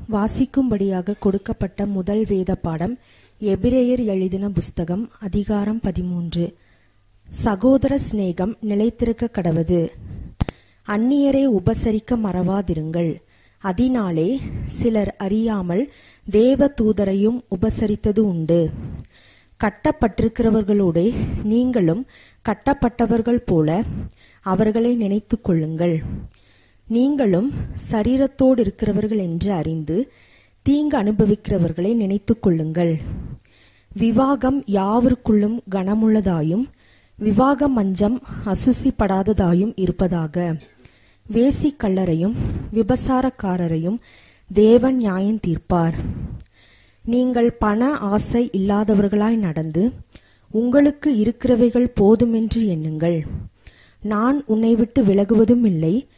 வாசிக்கும்படியாக கொடுக்கப்பட்ட முதல் வேத பாடம் எபிரேயர் எழுதின புஸ்தகம் அதிகாரம் பதிமூன்று சகோதர சிநேகம் நிலைத்திருக்க கடவது அந்நியரை உபசரிக்க மறவாதிருங்கள் அதனாலே சிலர் அறியாமல் தேவ தூதரையும் உபசரித்தது உண்டு கட்டப்பட்டிருக்கிறவர்களோடே நீங்களும் கட்டப்பட்டவர்கள் போல அவர்களை நினைத்துக் கொள்ளுங்கள் நீங்களும் சரீரத்தோடு இருக்கிறவர்கள் என்று அறிந்து தீங்கு அனுபவிக்கிறவர்களை நினைத்துக் கொள்ளுங்கள் விவாகம் யாவருக்குள்ளும் கனமுள்ளதாயும் விவாக மஞ்சம் அசுசிப்படாததாயும் இருப்பதாக வேசி கள்ளரையும் விபசாரக்காரரையும் தேவன் நியாயம் தீர்ப்பார் நீங்கள் பண ஆசை இல்லாதவர்களாய் நடந்து உங்களுக்கு இருக்கிறவைகள் போதுமென்று எண்ணுங்கள் நான் உன்னை விட்டு விலகுவதும் இல்லை